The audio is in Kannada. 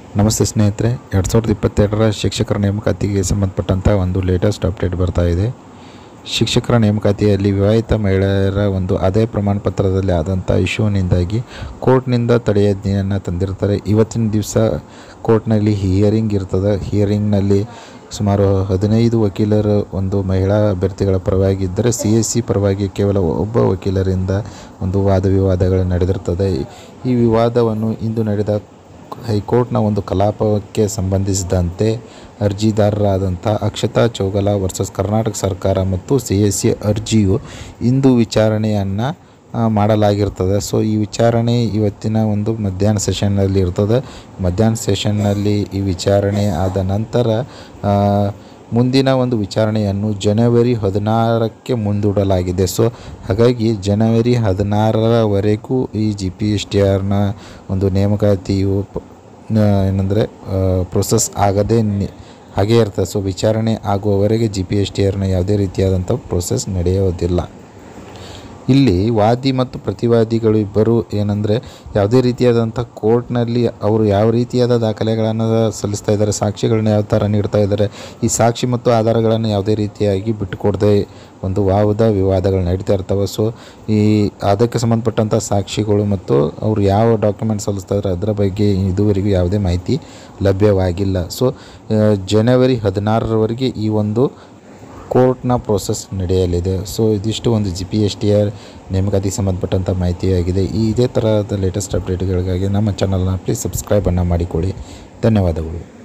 ನಮಸ್ತೆ ಸ್ನೇಹಿತರೆ ಎರಡು ಸಾವಿರದ ಇಪ್ಪತ್ತೆರಡರ ಶಿಕ್ಷಕರ ನೇಮಕಾತಿಗೆ ಸಂಬಂಧಪಟ್ಟಂಥ ಒಂದು ಲೇಟೆಸ್ಟ್ ಅಪ್ಡೇಟ್ ಬರ್ತಾ ಇದೆ ಶಿಕ್ಷಕರ ನೇಮಕಾತಿಯಲ್ಲಿ ವಿವಾಹಿತ ಮಹಿಳೆಯರ ಒಂದು ಆದಾಯ ಪ್ರಮಾಣ ಪತ್ರದಲ್ಲಿ ಆದಂಥ ಇಶ್ಯೂನಿಂದಾಗಿ ಕೋರ್ಟ್ನಿಂದ ತಡೆಯಾಜ್ಞೆಯನ್ನು ತಂದಿರ್ತಾರೆ ಇವತ್ತಿನ ದಿವಸ ಕೋರ್ಟ್ನಲ್ಲಿ ಹಿಯರಿಂಗ್ ಇರ್ತದೆ ಹಿಯರಿಂಗ್ನಲ್ಲಿ ಸುಮಾರು ಹದಿನೈದು ವಕೀಲರು ಒಂದು ಮಹಿಳಾ ಅಭ್ಯರ್ಥಿಗಳ ಪರವಾಗಿ ಇದ್ದರೆ ಸಿ ಎಸ್ ಸಿ ಪರವಾಗಿ ಕೇವಲ ಒಬ್ಬ ವಕೀಲರಿಂದ ಒಂದು ವಾದ ವಿವಾದಗಳು ನಡೆದಿರ್ತದೆ ಈ ವಿವಾದವನ್ನು ಇಂದು ನಡೆದ ಹೈಕೋರ್ಟ್ನ ಒಂದು ಕಲಾಪಕ್ಕೆ ಸಂಬಂಧಿಸಿದಂತೆ ಅರ್ಜಿದಾರರಾದಂಥ ಅಕ್ಷತಾ ಚೌಗಲ ವರ್ಸಸ್ ಕರ್ನಾಟಕ ಸರ್ಕಾರ ಮತ್ತು ಸಿ ಎಸ್ ಸಿ ಅರ್ಜಿಯು ಇಂದು ವಿಚಾರಣೆಯನ್ನು ಆ, ಮಾಡಲಾಗಿರ್ತದೆ ಸೊ ಈ ವಿಚಾರಣೆ ಇವತ್ತಿನ ಒಂದು ಮಧ್ಯಾಹ್ನ ಸೆಷನ್ನಲ್ಲಿ ಇರ್ತದೆ ಮಧ್ಯಾಹ್ನ ಸೆಷನ್ನಲ್ಲಿ ಈ ವಿಚಾರಣೆ ಆದ ನಂತರ ಆ, ಮುಂದಿನ ಒಂದು ವಿಚಾರಣೆಯನ್ನು ಜನವರಿ ಹದಿನಾರಕ್ಕೆ ಮುಂದೂಡಲಾಗಿದೆ ಸೊ ಹಾಗಾಗಿ ಜನವರಿ ಹದಿನಾರರವರೆಗೂ ಈ ಜಿ ಪಿ ಎಸ್ ಟಿ ಆರ್ನ ಒಂದು ನೇಮಕಾತಿಯು ಪ- ನ- ಏನಂದರೆ ಪ್ರೊಸೆಸ್ ಆಗದೇ ನಿ- ಹಾಗೇ ಇರ್ತದೆ ಸೊ ವಿಚಾರಣೆ ಆಗುವವರೆಗೆ ಜಿ ಪಿ ಎಸ್ ಟಿ ಆರ್ನ ಯಾವುದೇ ರೀತಿಯಾದಂಥ ಪ್ರೊಸೆಸ್ ನಡೆಯೋದಿಲ್ಲ ಇಲ್ಲಿ ವಾದಿ ಮತ್ತು ಪ್ರತಿವಾದಿಗಳು ಇಬ್ಬರು ಏನಂದರೆ ಯಾವುದೇ ರೀತಿಯಾದಂಥ ಕೋರ್ಟ್ನಲ್ಲಿ ಅವರು ಯಾವ ರೀತಿಯಾದ ದಾಖಲೆಗಳನ್ನು ಸಲ್ಲಿಸ್ತಾ ಇದ್ದಾರೆ ಸಾಕ್ಷಿಗಳನ್ನ ಯಾವ ಥರ ನೀಡ್ತಾ ಇದ್ದಾರೆ ಈ ಸಾಕ್ಷಿ ಮತ್ತು ಆಧಾರಗಳನ್ನು ಯಾವುದೇ ರೀತಿಯಾಗಿ ಬಿಟ್ಟುಕೊಡದೆ ಒಂದು ವಾದ ವಿವಾದಗಳು ನಡೀತಾ ಇರ್ತವೆ ಸೊ ಈ ಅದಕ್ಕೆ ಸಂಬಂಧಪಟ್ಟಂಥ ಸಾಕ್ಷಿಗಳು ಮತ್ತು ಅವರು ಯಾವ ಡಾಕ್ಯುಮೆಂಟ್ ಸಲ್ಲಿಸ್ತಾ ಇದ್ದಾರೆ ಅದರ ಬಗ್ಗೆ ಇದುವರೆಗೂ ಯಾವುದೇ ಮಾಹಿತಿ ಲಭ್ಯವಾಗಿಲ್ಲ ಸೊ ಜನವರಿ ಹದಿನಾರರವರೆಗೆ ಈ ಒಂದು ಕೋರ್ಟ್ನ ಪ್ರೋಸೆಸ್ ನಡೆಯಲಿದೆ ಸೊ ಇದಿಷ್ಟು ಒಂದು G P S T R ನೇಮಕಾತಿಗೆ ಸಂಬಂಧಪಟ್ಟಂಥ ಮಾಹಿತಿಯಾಗಿದೆ ಈ ಇದೇ ಥರದ ಲೇಟೆಸ್ಟ್ ಅಪ್ಡೇಟ್ಗಳಿಗಾಗಿ ನಮ್ಮ ಚಾನಲ್ನ ಪ್ಲೀಸ್ ಸಬ್ಸ್ಕ್ರೈಬನ್ನು ಮಾಡಿಕೊಳ್ಳಿ ಧನ್ಯವಾದಗಳು